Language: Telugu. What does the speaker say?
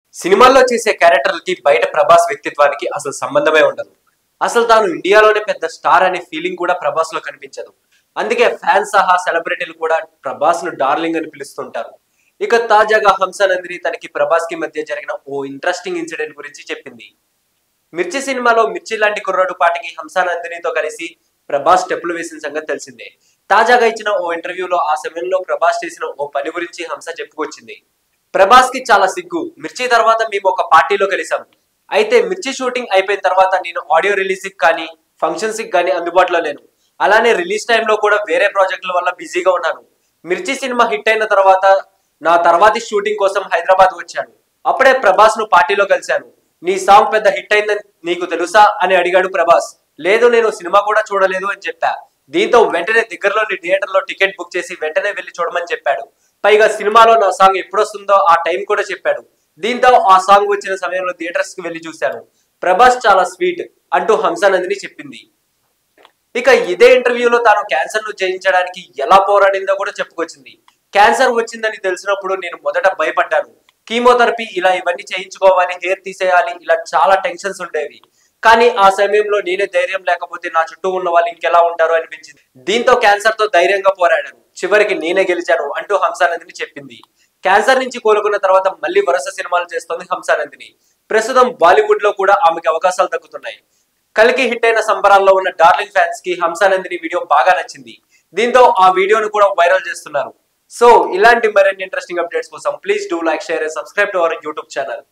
సినిమాల్లో చేసే క్యారెక్టర్లకి బయట ప్రభాస్ వ్యక్తిత్వానికి అసలు సంబంధమే ఉండదు అసలు తాను ఇండియాలోనే పెద్ద స్టార్ అనే ఫీలింగ్ కూడా ప్రభాస్ లో కనిపించదు అందుకే ఫ్యాన్స్ సహా సెలబ్రిటీలు కూడా ప్రభాస్ ను డార్లింగ్ అని పిలుస్తుంటారు ఇక తాజాగా హంసానందిని తనకి ప్రభాస్ కి మధ్య జరిగిన ఓ ఇంట్రెస్టింగ్ ఇన్సిడెంట్ గురించి చెప్పింది మిర్చి సినిమాలో మిర్చి లాంటి కుర్రాడు పాటకి హంసానందినితో కలిసి ప్రభాస్ స్టెప్లు వేసిన సంగతి తెలిసిందే తాజాగా ఇచ్చిన ఓ ఇంటర్వ్యూలో ఆ సమయంలో ప్రభాస్ చేసిన ఓ పని గురించి హంస చెప్పుకొచ్చింది ప్రభాస్ కి చాలా సిగ్గు మిర్చి తర్వాత మేము ఒక పార్టీలో కలిసాం అయితే మిర్చి షూటింగ్ అయిపోయిన తర్వాత నేను ఆడియో రిలీజ్ కి కానీ ఫంక్షన్స్ కి కానీ అందుబాటులో లేను అలానే రిలీజ్ టైంలో కూడా వేరే ప్రాజెక్టుల వల్ల బిజీగా ఉన్నాను మిర్చి సినిమా హిట్ అయిన తర్వాత నా తర్వాతి షూటింగ్ కోసం హైదరాబాద్ వచ్చాను అప్పుడే ప్రభాస్ ను పార్టీలో కలిశాను నీ సాంగ్ పెద్ద హిట్ అయిందని నీకు తెలుసా అని అడిగాడు ప్రభాస్ లేదు నేను సినిమా కూడా చూడలేదు అని చెప్పా దీంతో వెంటనే దగ్గరలోని థియేటర్ లో టికెట్ బుక్ చేసి వెంటనే వెళ్లి చూడమని చెప్పాడు పైగా సినిమాలో నా సాంగ్ ఎప్పుడు వస్తుందో ఆ టైం కూడా చెప్పాడు దీంతో ఆ సాంగ్ వచ్చిన సమయంలో థియేటర్స్ కి వెళ్లి చూశాను ప్రభాస్ చాలా స్వీట్ అంటూ హంసానందిని చెప్పింది ఇక ఇదే ఇంటర్వ్యూలో తాను క్యాన్సర్ ను జయించడానికి ఎలా పోరాడిందో కూడా చెప్పుకొచ్చింది క్యాన్సర్ వచ్చిందని తెలిసినప్పుడు నేను మొదట భయపడ్డాను కీమోథెరపీ ఇలా ఇవన్నీ చేయించుకోవాలి హెయిర్ తీసేయాలి ఇలా చాలా టెన్షన్స్ ఉండేవి కానీ ఆ సమయంలో నేనే ధైర్యం లేకపోతే నా చుట్టూ ఉన్న వాళ్ళు ఇంకెలా ఉంటారో అనిపించింది దీంతో క్యాన్సర్ తో ధైర్యంగా పోరాడాను చివరికి నేనే గెలిచాను అంటూ హంసానందిని చెప్పింది క్యాన్సర్ నుంచి కోలుకున్న తర్వాత మళ్ళీ వరుస సినిమాలు చేస్తోంది హంసానందిని ప్రస్తుతం బాలీవుడ్ లో కూడా ఆమెకి అవకాశాలు దక్కుతున్నాయి కలికి హిట్ అయిన సంబరాల్లో ఉన్న డార్లింగ్ ఫ్యాన్స్ కి హంసానందిని వీడియో బాగా నచ్చింది దీంతో ఆ వీడియోను కూడా వైరల్ చేస్తున్నారు సో ఇలాంటి మరిన్ని ఇంట్రెస్టింగ్ అప్డేట్స్ కోసం please do like share subscribe to our YouTube channel